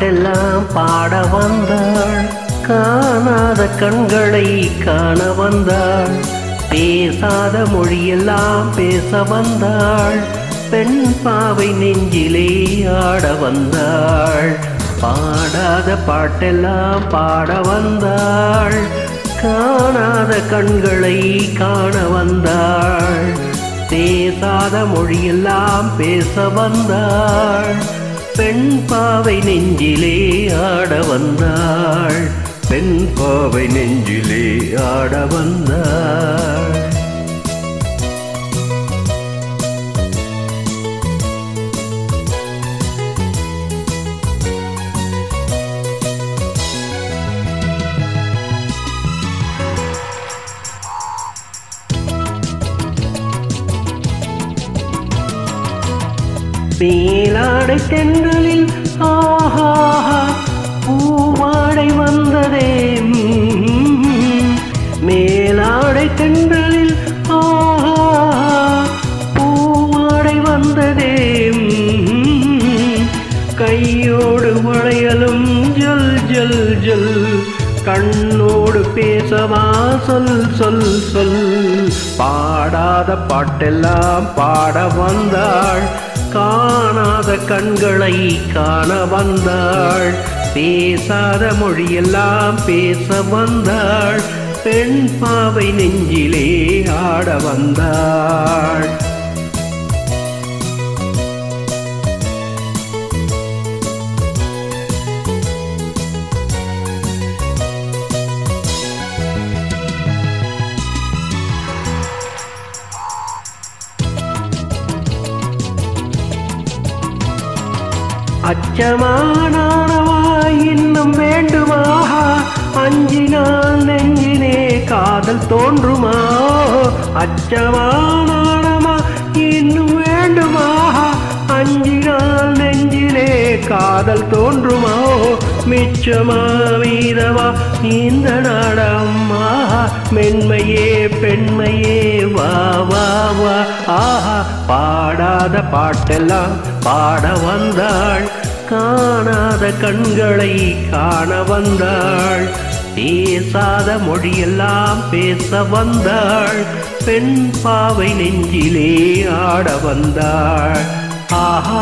பாட்டெல்லாம் பாட வந்தாள் காணாத கண்களை காண வந்தாள் பேசாத மொழியெல்லாம் பேச வந்தாள் பெண் பாவை நெஞ்சிலே ஆட வந்தாள் பாடாத பாட்டெல்லாம் பாட வந்தாள் காணாத கண்களை காண வந்தாள் பேசாத மொழியெல்லாம் பேச வந்தாள் பெண் பாவை நெஞ்சிலே ஆட வந்தாள் பெண் பாவை நெஞ்சிலே ஆட வந்தாள் மேலாடை தென்றலில் ஆஹா பூவாடை வந்ததே ம்ம். மேலாடை தென்றலில் ஆஹா பூவாடை வந்ததே ம்ம். கையோடு வளையலும் ஜல் ஜல் ஜல் கண்ணோடு பேசவா சொல் சொல் சொல் பாடாத பாட்டெல்லாம் பாட வந்தாள் காணாத கண்களை காண வந்தாள் பேசாத மொழியெல்லாம் பேச வந்தாள் பெண் பாவை நெஞ்சிலே ஆட வந்தாள் அச்சமானவா இன்னும் வேண்டுமா அஞ்சினால் நெஞ்சினே காதல் தோன்றுமா அச்சமானவா இன்னும் வேண்டுமா அஞ்சினால் நெஞ்சிலே காதல் தோன்றுமா மிச்சமா மீதவா இந்த நாடம்மா மென்மையே பெண்மையே வா வா வா ஆஹா பாடாத பாட்டெல்லாம் பாட வந்தாள் காணாத கண்களை காண வந்தாள் பேசாத மொழியெல்லாம் பேச வந்தாள் பெண் பாவை நெஞ்சிலே ஆட வந்தாள் ஆஹா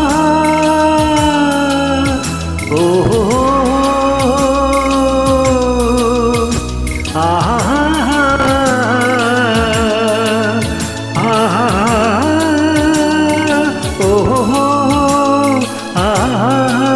ஓஹோ ஆஹா ஆஹா ஓஹோ ஆஹா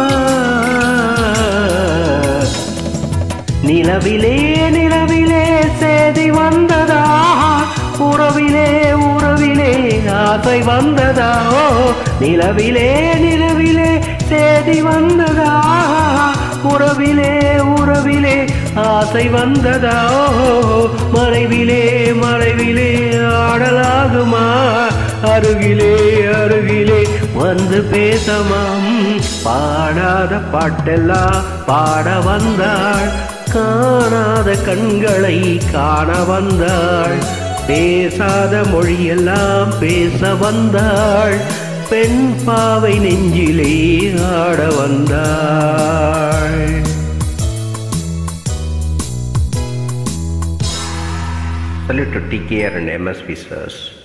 நிலவிலே நிலவிலே சேதி வந்ததா உறவிலே உறவிலே ஆசை வந்ததா ஓ நிலவிலே நிலவிலே சேதி வந்ததா உறவிலே உறவிலே ஆசை வந்ததா ஓ மறைவிலே மறைவிலே ஆடலாகுமா அருகிலே அருகிலே வந்து பேசமாம் பாடாத பாட்டெல்லாம் பாட வந்தாள் காணாத கண்களை காண வந்தாள் பேசாத மொழியெல்லாம் பேச வந்தாள் பெண் பாவை நெஞ்சிலே ஆட வந்தாள் Salute to TKR and MSP sirs.